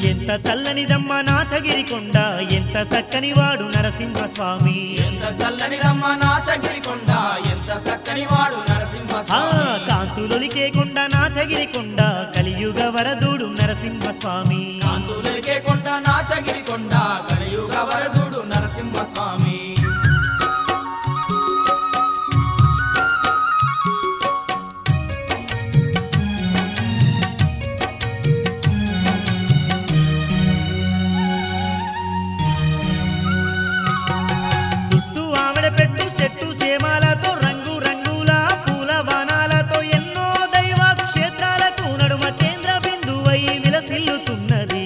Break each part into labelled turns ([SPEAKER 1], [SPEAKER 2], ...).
[SPEAKER 1] ఎంత చల్లనిదమ్మ నాచగిరి కొండ ఎంత చక్కని వాడు నరసింహస్వామి
[SPEAKER 2] ఎంత చల్లని రమ్మ నాచగిరి కొండ ఎంత చక్కని వాడు నరసింహ
[SPEAKER 1] ఆ
[SPEAKER 2] స్వామి
[SPEAKER 1] కాంతులొలికే కొండ నాచగిరి కొండ కలియుగ వరదుడు నరసింహస్వామి
[SPEAKER 2] కాంతులకే కొండ నాచగిరి కొండ కలియుగ వరదుడు నరసింహ స్వామి
[SPEAKER 1] చుట్టూ ఆవిడ పెట్టు చెట్టు సేమాలతో రంగు రంగుల పూల వనాలతో ఎన్నో దైవ క్షేత్రాలకు నడుమ కేంద్ర బిందువై విలసిల్లుతున్నది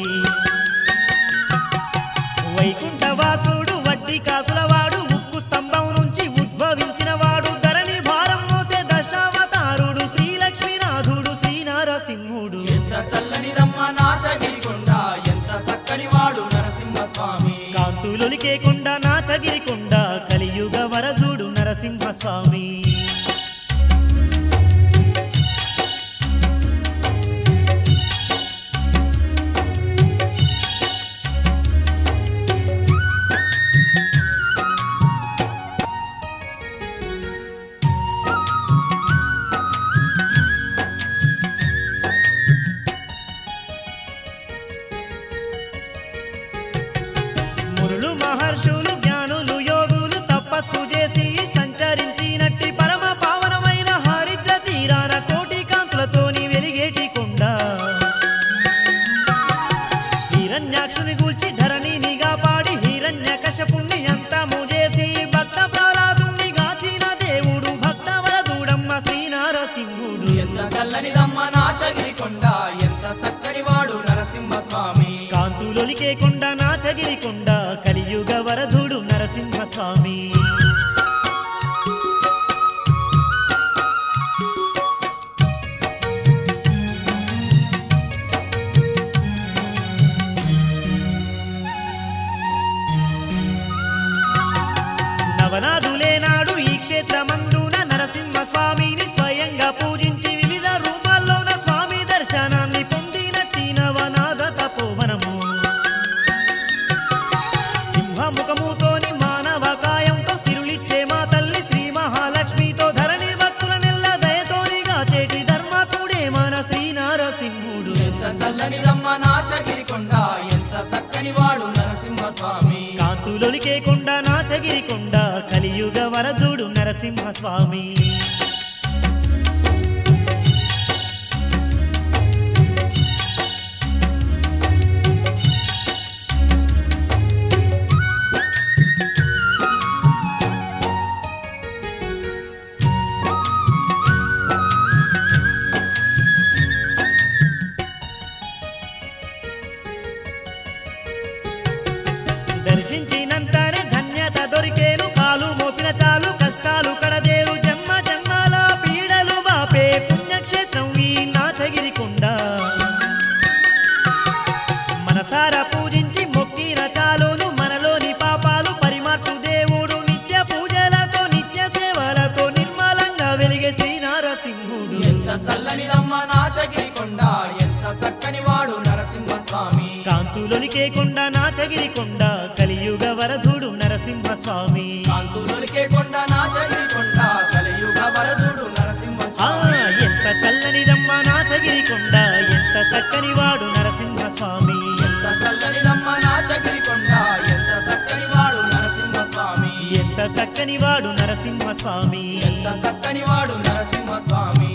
[SPEAKER 1] వైకుంఠవాసుడు వడ్డీ కాసులవాడు ఉక్కు స్తంభం నుంచి ఉద్భవించిన వాడు ధరణి భారం మోసే దశావతారుడు శ్రీలక్ష్మీనాథుడు శ్రీనారసింహుడు
[SPEAKER 2] ఎంత చల్లని రమ్మ నాచగిరి కొండ ఎంత చక్కని వాడు నరసింహ స్వామి
[SPEAKER 1] కాంతులొలికే కొండ నాచగిరి కొండ కలియుగ వరదుడు నరసింహస్వామి మునులు మహర్షులు జ్ఞానులు యోగులు తపస్సు చేసి సంచరించినట్టి పరమ పావనమైన హరిద్ర తీరాన కోటి కాంతులతోని వెలిగేటి కొండ హిరణ్యాక్షుని గూల్చి ధరణిని కాపాడి హిరణ్య కశపుణ్ణి అంతము చేసి భక్త ప్రహ్లాదుని గాచిన దేవుడు భక్త వరదూడమ్మ శ్రీనారసింహుడు
[SPEAKER 2] ఎంత చల్లని రమ్మ నాచగిరి కొండ ఎంత చక్కని వాడు నరసింహ స్వామి
[SPEAKER 1] కాంతులొలికే కొండ నాచగిరి కొండ కలియుగ వరదుడు నరసింహస్వామి నవనాథులే నాడు ఈ క్షేత్రమందున నరసింహస్వామిని స్వయంగా పూజించి వివిధ రూపాల్లోన స్వామి దర్శనాన్ని పొందినట్టి నవనాథ తపోవనము సింహముఖముతోని మానవ కాయంతో సిరులిచ్చే మా తల్లి శ్రీ మహాలక్ష్మితో ధరణి భక్తుల నెల్ల దయతోనిగా చేటి ధర్మకుడే మన శ్రీనారసింహుడు
[SPEAKER 2] ఎంత చల్లని రమ్మ నాచగిరి కొండ ఎంత చక్కని వాడు నరసింహ స్వామి
[SPEAKER 1] కాంతులొలికే కొండ నాచగిరి కొండ కలియుగ వరదుడు నరసింహస్వామి దర్శించినంతనే ధన్యత దొరికేను కాలు మోపిన చాలు కష్టాలు కడదేరు జన్మ జన్మాల పీడలు బాపే పుణ్యక్షేత్రం ఈ నాచగిరి కొండ మనసారా పూజించి మొక్కిన చాలును మనలోని పాపాలు పరిమార్చు దేవుడు నిత్య పూజలతో నిత్య సేవలతో నిర్మలంగా వెలిగే శ్రీనారసింహుడు
[SPEAKER 2] ఎంత చల్లని రమ్మ నాచగిరి కొండ ఎంత చక్కని వాడు నరసింహ స్వామి
[SPEAKER 1] కాంతులొలికే కొండ నాచగిరి కొండ కలియుగ వరదుడు నరసింహస్వామి
[SPEAKER 2] కాంతులకే కొండ నాచగిరి కొండ కలియుగ వరదుడు నరసింహ
[SPEAKER 1] ఆ
[SPEAKER 2] స్వామి
[SPEAKER 1] ఎంత చల్లనిదమ్మ నాచగిరి కొండ ఎంత చక్కని వాడు నరసింహస్వామి
[SPEAKER 2] ఎంత చల్లని రమ్మ నాచగిరి కొండ ఎంత చక్కని వాడు నరసింహ స్వామి
[SPEAKER 1] ఎంత చక్కని వాడు నరసింహస్వామి
[SPEAKER 2] ఎంత చక్కని వాడు నరసింహ స్వామి